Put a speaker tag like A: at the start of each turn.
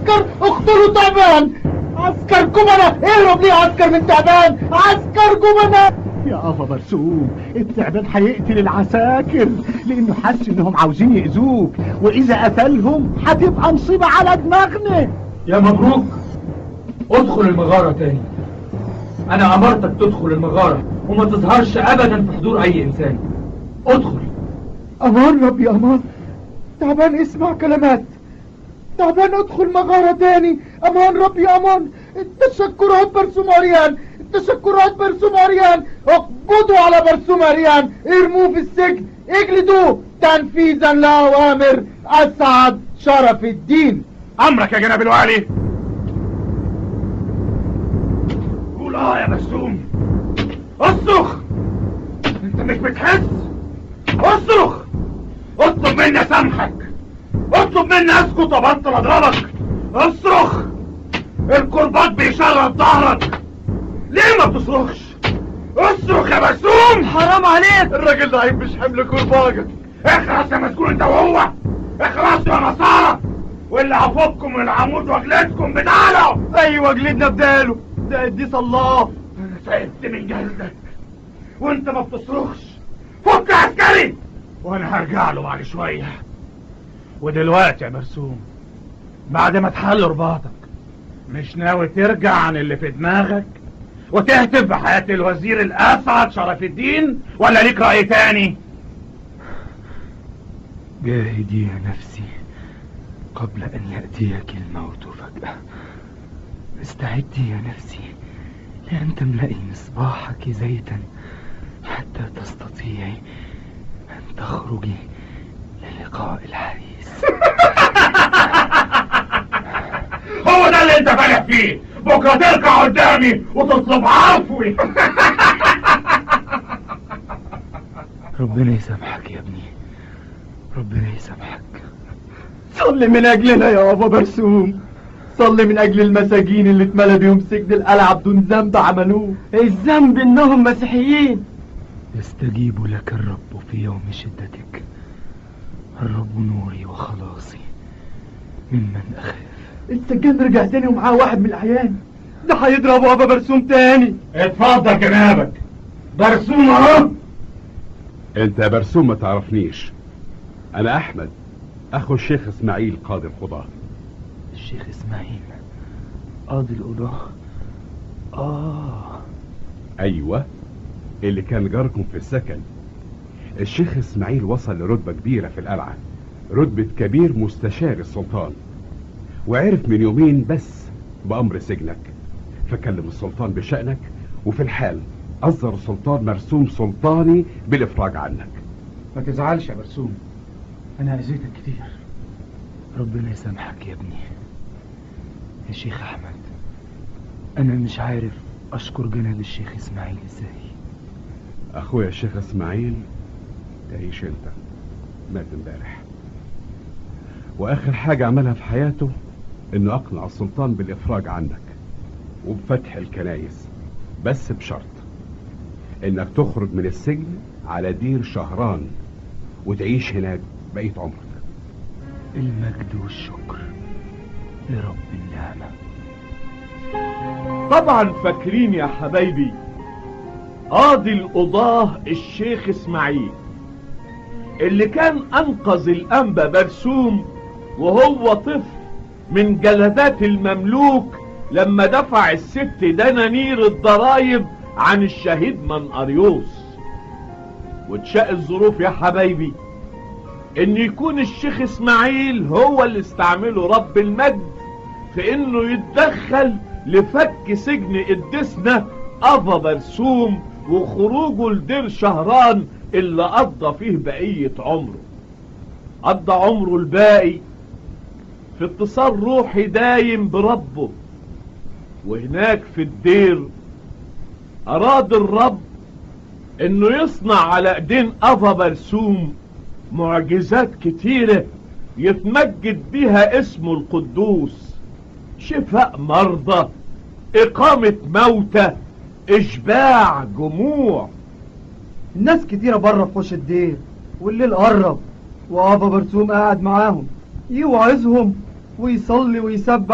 A: عسكر اقتلوا تعبان عسكر جبنة اهرب ليه عسكر من تعبان عسكر جبنة
B: يا ابا برسوم التعبان هيقتل العساكر لانه حس انهم عاوزين يأذوك واذا قتلهم هتبقى مصيبة على دماغنا
C: يا مبروك ادخل المغارة تاني انا امرتك تدخل المغارة وما تظهرش ابدا في حضور اي انسان ادخل
A: امان ربي امان تعبان اسمع كلمات تعبان ادخل مغارة تاني امان ربي امان التشكرات برسوم عريان التشكرات برسوم عريان اقبضوا على برسوم عريان ارموه في السجن اجلدوه تنفيذا لاوامر اسعد شرف الدين
D: امرك يا جناب الوالي قول اه يا مسوم اصرخ انت مش بتحس اصرخ اطلب مني اسامحك اطلب مني اسكت وابطل اضربك اصرخ الكرباج بيشرب ظهرك ليه ما بتصرخش اصرخ يا مسوم
A: حرام عليك
D: الراجل ده مش حمل كرباجك اخرس يا مسكون انت وهو اخرسوا يا نصارى واللي هفككم من العمود واجلدكم بداله
A: ايوه جلدنا بداله ده قديس الله
D: انا تعبت من جلدك وانت ما بتصرخش فك يا عسكري وانا هرجع له بعد شويه ودلوقتي يا مرسوم بعد ما تحل رباطك مش ناوي ترجع عن اللي في دماغك وتهتف بحياة الوزير الأسعد شرف الدين ولا ليك رأي تاني
E: جاهدي يا نفسي قبل أن يأتيك الموت فجأة استعدي يا نفسي لأن تملئي مصباحك زيتا حتى تستطيعي أن تخرجي للقاء الحديث
D: هو ده اللي انت فالح فيه بكرة تركع قدامي وتطلب عفوي
E: ربنا يسامحك يا ابني ربنا يسامحك
A: صلي من اجلنا يا ابا برسوم صلي من اجل المساجين اللي اتملى بيهم سجن القلعه بدون ذنب عملوه الذنب انهم مسيحيين
E: يستجيب لك الرب في يوم شدتك الرب نوري وخلاصي ممن أخاف
A: السجان رجع تاني ومعاه واحد من الاعيان ده هيضربوا ابا برسوم تاني
D: اتفضل جنابك برسوم اهو
F: انت يا برسوم ما تعرفنيش انا احمد اخو الشيخ اسماعيل قاضي القضاة
E: الشيخ إسماعيل قاضي القضاة آه
F: ايوه اللي كان جاركم في السكن الشيخ اسماعيل وصل لرتبة كبيرة في القلعة رتبة كبير مستشار السلطان وعرف من يومين بس بأمر سجنك فكلم السلطان بشأنك وفي الحال أصدر السلطان مرسوم سلطاني بالإفراج عنك
C: ما تزعلش يا برسوم انا اذيتك كتير
E: ربنا يسامحك يا ابني يا شيخ أحمد أنا مش عارف أشكر جناب الشيخ إسماعيل إزاي
F: أخويا الشيخ اسماعيل تعيش انت مات امبارح وآخر حاجة عملها في حياته إنه أقنع السلطان بالإفراج عنك وبفتح الكنايس بس بشرط إنك تخرج من السجن على دير شهران وتعيش هناك بقية عمرك
E: المجد والشكر لرب النعمة
G: طبعا فاكرين يا حبايبي قاضي القضاه الشيخ اسماعيل اللي كان انقذ الانبا برسوم وهو طفل من جلدات المملوك لما دفع الست دنانير الضرايب عن الشهيد من اريوس وتشاء الظروف يا حبايبي ان يكون الشيخ اسماعيل هو اللي استعمله رب المجد في انه يتدخل لفك سجن قدسنا ابا برسوم وخروجه لدير شهران اللي قضى فيه بقية عمره قضى عمره الباقي في اتصال روحي دايم بربه وهناك في الدير اراد الرب انه يصنع على ايدين ابا برسوم معجزات كتيرة يتمجد بيها اسمه القدوس شفاء مرضى اقامة موتى اشباع جموع
A: ناس كتيرة بره في وش الدير والليل قرب وابا برسوم قاعد معاهم يوعظهم ويصلي ويسبح